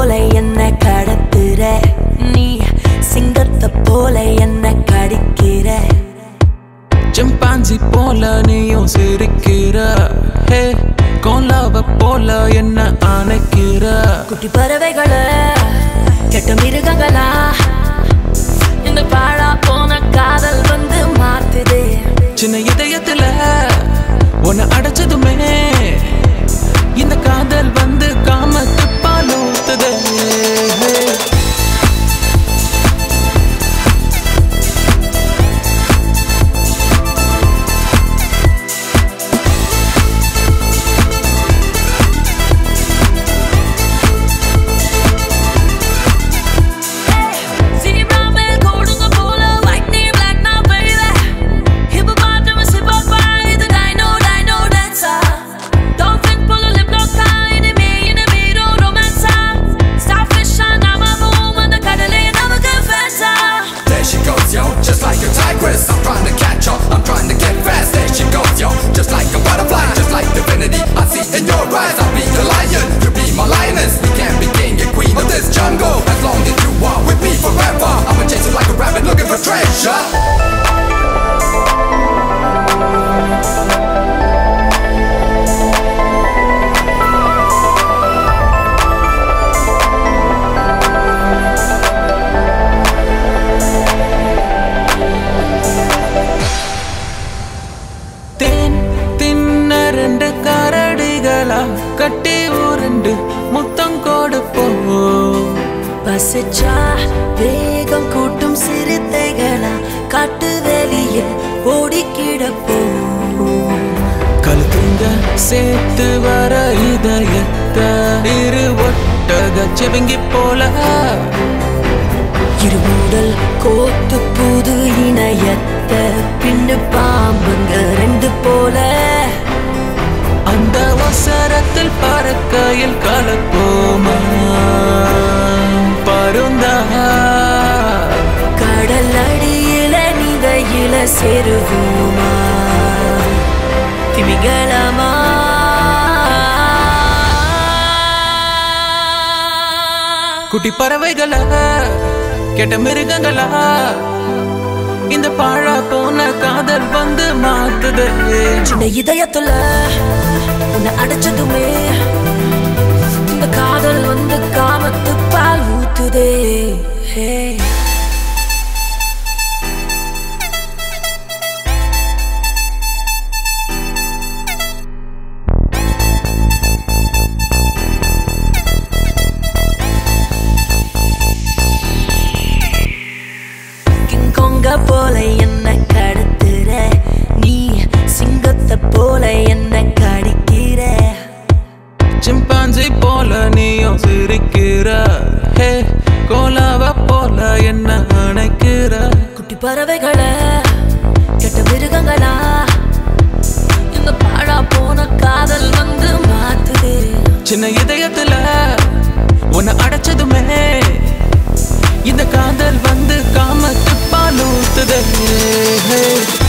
போல என்ன கடத்துற நீ சிங்கத்தை போல என்ன கடிக்கிற சிம்பாஞ்சி போல நீயும் சிரிக்கிற ஹே கோலாவ போல என்ன அணைக்கிற குட்டி பறவைகளை கெட்ட மிருகங்களா இந்த பாழா போன காதல் வந்து மாத்துதே சின்ன இதயத்துல உன்னை அடைச்சதுமே இந்த காதல் வந்து காமத்து பாலூத்துதே Zebra மேல் கூடுங்க போல white knee black now baby Hippopotamus hippopie இது dino dino dancer Dolphin pull a lip lock enemy enemy no romance Starfish on I'm a boom அந்த கடலே நமக்கு fancy There she goes, yo, just like a tigress. I'm trying to catch her, I'm trying to get fast. There she goes, yo, just like a butterfly, just like divinity. I see in your eyes, I'll be the lion, you be my lioness. We can be king and queen of this jungle. As long as you are with me forever, I'ma chase you like a rabbit looking for treasure. தேன் தின்ன ரெண்டு கரடிகளா கட்டி உருண்டு முத்தம் கொடுப்போம் பசிச்சா வேகம் கூட்டும் சிறுத்தைகளா காட்டு வெளியில் ஓடிக்கிடப்போம் கழுத்துங்க சேர்த்து வர இதயத்தை இரு ஒட்டக செவிங்கி போல இருமுடல் கோத்து புது இணையத்தை பின்னு பாம்புங்க ரெண்டு போல அந்த அவசரத்தில் பறக்கையில் கலப்போமா பருந்தா கடல் அடியில நிதையில செருவோமா திமிங்கலமா குட்டி பறவைகளா கெட்ட மிருகங்களா இந்த பாழா போன காதல் வந்து மாத்துதே சின்ன இதயத்துல உன்னை அடைச்சதுமே இந்த காதல் வந்து காமத்து பால் ஊத்துதே ஹே கிங்கொங்க போல என்ன கடத்துற நீ சிங்கத்தை போல என்ன கடிக்கிற சிம்பாஞ்சி போல நீயும் சிரிக்கிற ஹே கோலாவ போல என்ன அணைக்கிற குட்டி பறவைகளை கெட்ட மிருகங்களா இந்த பாழா போன காதல் வந்து மாத்துதே சின்ன இதயத்துல உன்னை அடைச்சதுமே இந்த காதல் வந்து காமத்து பாலூத்துதே